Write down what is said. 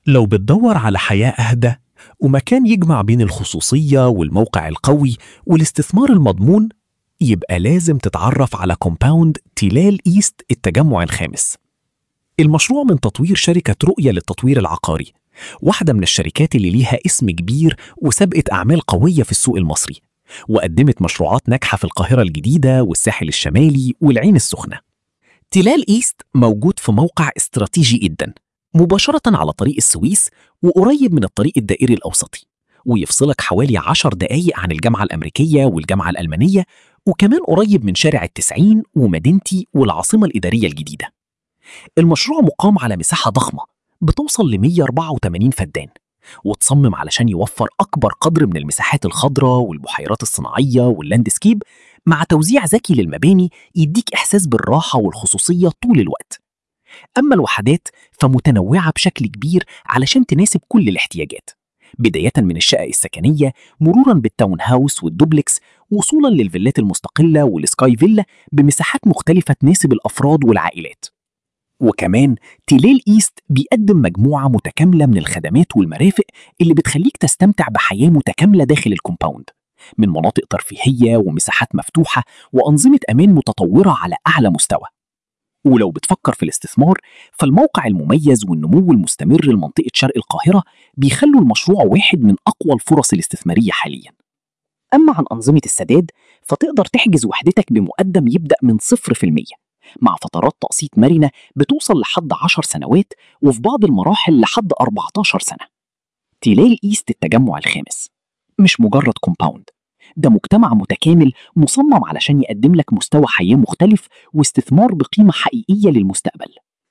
لو بتدور على حياة أهدى ومكان يجمع بين الخصوصية والموقع القوي والاستثمار المضمون يبقى لازم تتعرف على كومباوند تيلال إيست التجمع الخامس المشروع من تطوير شركة رؤية للتطوير العقاري واحدة من الشركات اللي ليها اسم كبير وسابقة أعمال قوية في السوق المصري وقدمت مشروعات ناجحة في القاهرة الجديدة والساحل الشمالي والعين السخنة تلال إيست موجود في موقع استراتيجي جدا مباشرة على طريق السويس وقريب من الطريق الدائري الأوسطي ويفصلك حوالي عشر دقايق عن الجامعة الأمريكية والجامعة الألمانية وكمان قريب من شارع التسعين ومدينتي والعاصمة الإدارية الجديدة المشروع مقام على مساحة ضخمة بتوصل ل 184 فدان وتصمم علشان يوفر أكبر قدر من المساحات الخضراء والبحيرات الصناعية واللاندسكيب مع توزيع ذكي للمباني يديك إحساس بالراحة والخصوصية طول الوقت أما الوحدات فمتنوعة بشكل كبير علشان تناسب كل الاحتياجات بداية من الشقق السكنية مرورا بالتاون هاوس والدوبلكس وصولا للفيلات المستقلة والسكاي فيلا بمساحات مختلفة تناسب الأفراد والعائلات وكمان تيليل إيست بيقدم مجموعة متكاملة من الخدمات والمرافق اللي بتخليك تستمتع بحياة متكاملة داخل الكومباوند من مناطق ترفيهية ومساحات مفتوحة وأنظمة أمان متطورة على أعلى مستوى ولو بتفكر في الاستثمار فالموقع المميز والنمو المستمر لمنطقة شرق القاهرة بيخلوا المشروع واحد من أقوى الفرص الاستثمارية حاليا أما عن أنظمة السداد فتقدر تحجز وحدتك بمقدم يبدأ من 0% مع فترات تقسيط مرنة بتوصل لحد 10 سنوات وفي بعض المراحل لحد 14 سنة تيلال إيست التجمع الخامس مش مجرد كومباوند ده مجتمع متكامل مصمم علشان يقدم لك مستوى حياة مختلف واستثمار بقيمة حقيقية للمستقبل